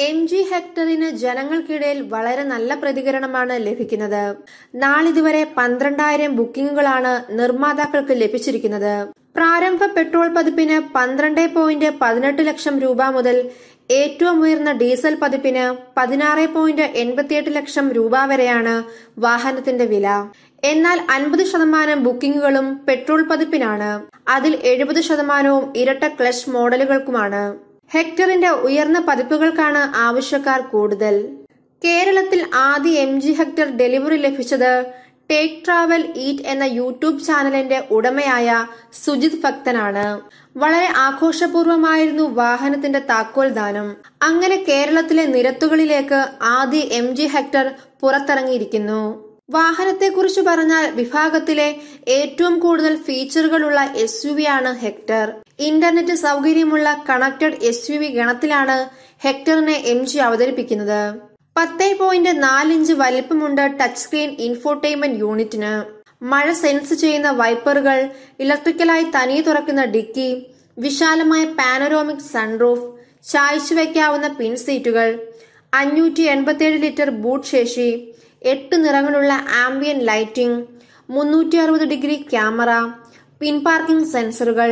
M G ഹെക്ടറിന് ജനങ്ങൾക്കിടയിൽ വളരെ നല്ല പ്രതികരണമാണ് ലഭിക്കുന്നത് നാളിതുവരെ പന്ത്രണ്ടായിരം ബുക്കിംഗുകളാണ് നിർമ്മാതാക്കൾക്ക് ലഭിച്ചിരിക്കുന്നത് പ്രാരംഭ പെട്രോൾ പതിപ്പിന് പന്ത്രണ്ട് പോയിന്റ് പതിനെട്ട് ലക്ഷം രൂപ മുതൽ ഏറ്റവും ഉയർന്ന ഡീസൽ പതിപ്പിന് പതിനാറ് പോയിന്റ് എൺപത്തിയെട്ട് ലക്ഷം രൂപ വരെയാണ് വാഹനത്തിന്റെ വില എന്നാൽ അൻപത് ശതമാനം ബുക്കിംഗുകളും പെട്രോൾ പതിപ്പിനാണ് അതിൽ എഴുപത് ശതമാനവും ഇരട്ട ക്ലച്ച് മോഡലുകൾക്കുമാണ് ഹെക്ടറിന്റെ ഉയർന്ന പതിപ്പുകൾക്കാണ് ആവശ്യക്കാർ കൂടുതൽ കേരളത്തിൽ ആദ്യ എം ജി ഹെക്ടർ ഡെലിവറി ലഭിച്ചത് ടേക്ക് ട്രാവൽ ഈറ്റ് എന്ന യൂട്യൂബ് ചാനലിന്റെ ഉടമയായ സുജിത് ഭക്തനാണ് വളരെ ആഘോഷപൂർവമായിരുന്നു വാഹനത്തിന്റെ താക്കോൽ ദാനം അങ്ങനെ കേരളത്തിലെ നിരത്തുകളിലേക്ക് ആദ്യ എം ജി ഹെക്ടർ പുറത്തിറങ്ങിയിരിക്കുന്നു വാഹനത്തെക്കുറിച്ച് പറഞ്ഞാൽ വിഭാഗത്തിലെ ഏറ്റവും കൂടുതൽ ഫീച്ചറുകളുള്ള എസ് യു വി ആണ് ഹെക്ടർ ഇന്റർനെറ്റ് സൗകര്യമുള്ള കണക്റ്റഡ് എസ് യു വി ഗണത്തിലാണ് ഹെക്ടറിനെ എം ജി അവതരിപ്പിക്കുന്നത് പത്ത് പോയിന്റ് നാലിഞ്ച് വലിപ്പമുണ്ട് ടച്ച് സ്ക്രീൻ ഇൻഫോർടൈൻമെന്റ് യൂണിറ്റിന് മഴ സെൻസ് ചെയ്യുന്ന വൈപ്പറുകൾ ഇലക്ട്രിക്കലായി തനിയെ തുറക്കുന്ന ഡിക്കി വിശാലമായ പാനോരോമിക് സൺറൂഫ് ചായച്ചു വയ്ക്കാവുന്ന പിൻ സീറ്റുകൾ അഞ്ഞൂറ്റി എൺപത്തിയേഴ് ലിറ്റർ ബൂട്ട് ശേഷി എട്ട് നിറങ്ങളുള്ള ആംബിയൻ ലൈറ്റിംഗ് മുന്നൂറ്റി അറുപത് ഡിഗ്രി ക്യാമറ പിൻ പാർക്കിംഗ് സെൻസറുകൾ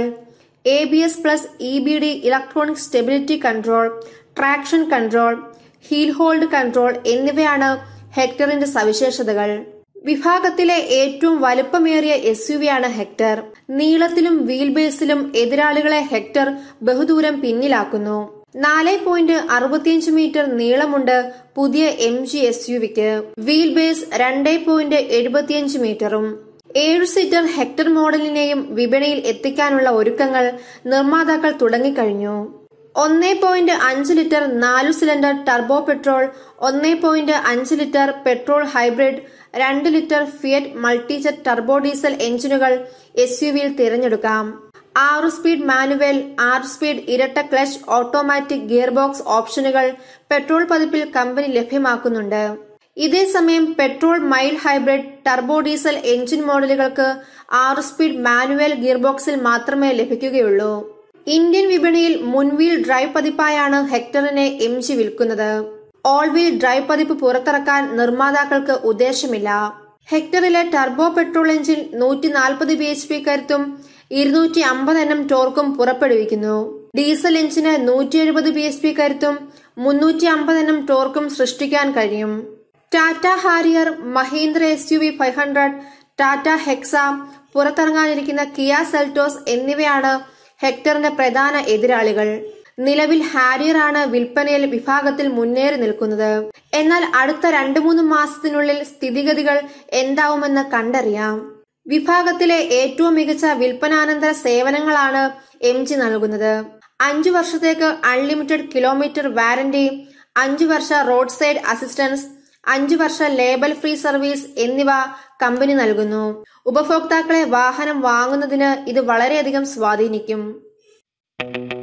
A B S plus E B D electronic stability control traction control hill hold control എന്നിവയാണ് ഹെക്ടറിന്റെ സവിശേഷതകൾ വിഭാഗത്തിലെ ഏറ്റവും വലുപ്പമേറിയ എസ് യു വിയാണ് ഹെക്ടർ നീളത്തിലും വീൽ ബേസിലും എതിരാളികളെ ഹെക്ടർ ബഹുദൂരം പിന്നിലാക്കുന്നു നാല് പോയിന്റ് അറുപത്തിയഞ്ച് മീറ്റർ നീളമുണ്ട് പുതിയ എം ജി എസ് യു വിക്ക് വീൽ ബേസ് രണ്ട് പോയിന്റ് എഴുപത്തിയഞ്ച് മീറ്ററും ഏഴു സീറ്റർ ഹെക്ടർ മോഡലിനെയും വിപണിയിൽ എത്തിക്കാനുള്ള ഒരുക്കങ്ങൾ നിർമ്മാതാക്കൾ തുടങ്ങിക്കഴിഞ്ഞു ഒന്നേ പോയിന്റ് അഞ്ച് ലിറ്റർ നാലു സിലിണ്ടർ ടർബോ പെട്രോൾ ഒന്നേ പോയിന്റ് അഞ്ച് ലിറ്റർ പെട്രോൾ ഹൈബ്രിഡ് രണ്ട് litre Fiat Multijet turbo diesel എഞ്ചിനുകൾ എസ് യു വിയിൽ തിരഞ്ഞെടുക്കാം ആറു സ്പീഡ് മാനുവൽ ആറ് സ്പീഡ് ഇരട്ട ക്ലച്ച് ഓട്ടോമാറ്റിക് ഗിയർ ബോക്സ് ഓപ്ഷനുകൾ പെട്രോൾ പതിപ്പിൽ കമ്പനി ലഭ്യമാക്കുന്നുണ്ട് ഇതേസമയം petrol mild hybrid turbo diesel engine മോഡലുകൾക്ക് ആറ് സ്പീഡ് മാനുവൽ ഗിയർ ബോക്സിൽ മാത്രമേ ലഭിക്കുകയുള്ളൂ ഇന്ത്യൻ വിപണിയിൽ മുൻവീൽ ഡ്രൈവ് പതിപ്പായാണ് ഹെക്ടറിനെ എം ജി വിൽക്കുന്നത് ഓൾ വീൽ ഡ്രൈവ് പതിപ്പ് പുറത്തിറക്കാൻ നിർമ്മാതാക്കൾക്ക് ഉദ്ദേശമില്ല ഹെക്ടറിലെ ടർബോ പെട്രോൾ എഞ്ചിൻ നൂറ്റി നാൽപ്പത് ബി എച്ച് പി കരുത്തും ഇരുന്നൂറ്റി അമ്പത് എണ്ണം ടോർക്കും പുറപ്പെടുവിക്കുന്നു ഡീസൽ എഞ്ചിന് നൂറ്റി എഴുപത് ബി എച്ച് പി കരുത്തും മുന്നൂറ്റി അമ്പത് എണ്ണം ടോർക്കും സൃഷ്ടിക്കാൻ കഴിയും Tata Harrier Mahindra S U V five hundred Tata Hexa പുറത്തിറങ്ങാനിരിക്കുന്ന കിയ സെൽറ്റോസ് എന്നിവയാണ് ഹെക്ടറിന്റെ പ്രധാന എതിരാളികൾ നിലവിൽ ഹാരിയർ ആണ് വിൽപ്പനയിൽ വിഭാഗത്തിൽ മുന്നേറി നിൽക്കുന്നത് എന്നാൽ അടുത്ത രണ്ടു മൂന്ന് മാസത്തിനുള്ളിൽ സ്ഥിതിഗതികൾ എന്താവുമെന്ന് കണ്ടറിയാം വിഭാഗത്തിലെ ഏറ്റവും മികച്ച വിൽപ്പനാനന്തര സേവനങ്ങളാണ് എം ജി നൽകുന്നത് അഞ്ചു വർഷത്തേക്ക് അൺലിമിറ്റഡ് കിലോമീറ്റർ വാരന്റി അഞ്ചു വർഷ റോഡ് സൈഡ് അസിസ്റ്റൻസ് അഞ്ചു വർഷ ലേബൽ ഫ്രീ സർവീസ് എന്നിവ കമ്പനി നൽകുന്നു ഉപഭോക്താക്കളെ വാഹനം വാങ്ങുന്നതിന് ഇത് വളരെയധികം സ്വാധീനിക്കും